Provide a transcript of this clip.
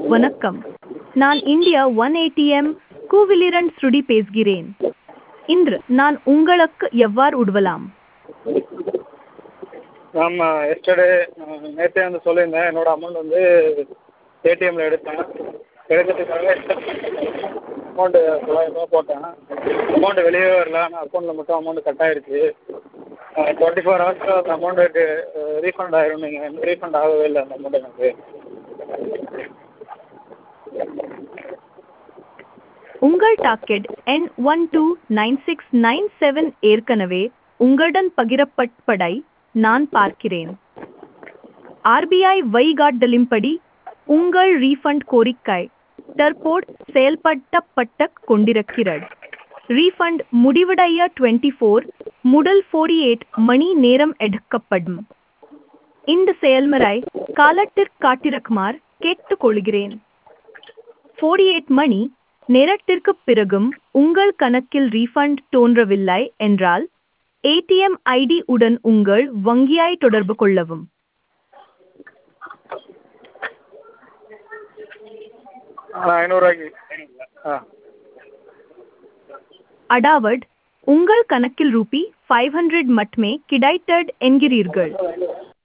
வணக்கம் நான் India one ATM கூவிலிரன் ஸ்ருடி பேசுகிறேன் இன்று நான் உங்களுக்கு எவ்வாறு உதவலாம் மேம் எஸ்டர்டே நேற்றே வந்து சொல்லியிருந்தேன் என்னோடய அமௌண்ட் வந்து ஏடிஎம்மில் எடுத்தேன் எடுக்கிறதுக்காக அமௌண்ட்டு தொள்ளாயிரரூபா போட்டேன் அமௌண்ட்டு வெளியவே வரல ஆனால் அக்கௌண்ட்டில் மட்டும் அமௌண்ட்டு கட் ஆகிடுச்சு டுவெண்ட்டி ஃபோர் ஹவர்ஸில் அந்த அமௌண்ட்டு ரீஃபண்ட் ஆகிடும் நீங்கள் ரீஃபண்ட் ஆகவே இல்லை அந்த அமௌண்ட் எனக்கு உங்கள் டாக்கெட் எண் one two nine six nine seven ஏற்கனவே உங்களுடன் பகிரப்பட்டதை நான் பார்க்கிறேன் ஆர்பிஐ வழிகாட்டலின்படி உங்கள் ரீஃபண்ட் கோரிக்கை தற்போது செயல்படுத்தப்பட்டு கொண்டிருக்கிறது ரீஃபண்ட் முடிவடைய டுவெண்ட்டி ஃபோர் முதல் ஃபோர்டி எயிட் மணி நேரம் எடுக்கப்படும் இந்த செயல்முறை காலத்திற்கு காட்டிருக்குமாறு கேட்டுக்கொள்கிறேன் ஃபோர்டி எயிட் மணி நேரத்திற்கு பிறகும் உங்கள் கணக்கில் ரீஃபண்ட் தோன்றவில்லை என்றால் ஏடிஎம் ஐடி உடன் உங்கள் வங்கியை தொடர்பு கொள்ளவும் ஐநூறுரூவாய்க்கு ஆ அடாவட் உங்கள் கணக்கில் ரூபி ஃபைவ் ஹண்ட்ரட் மட்டுமே கிடைத்தது என்கிறீர்கள்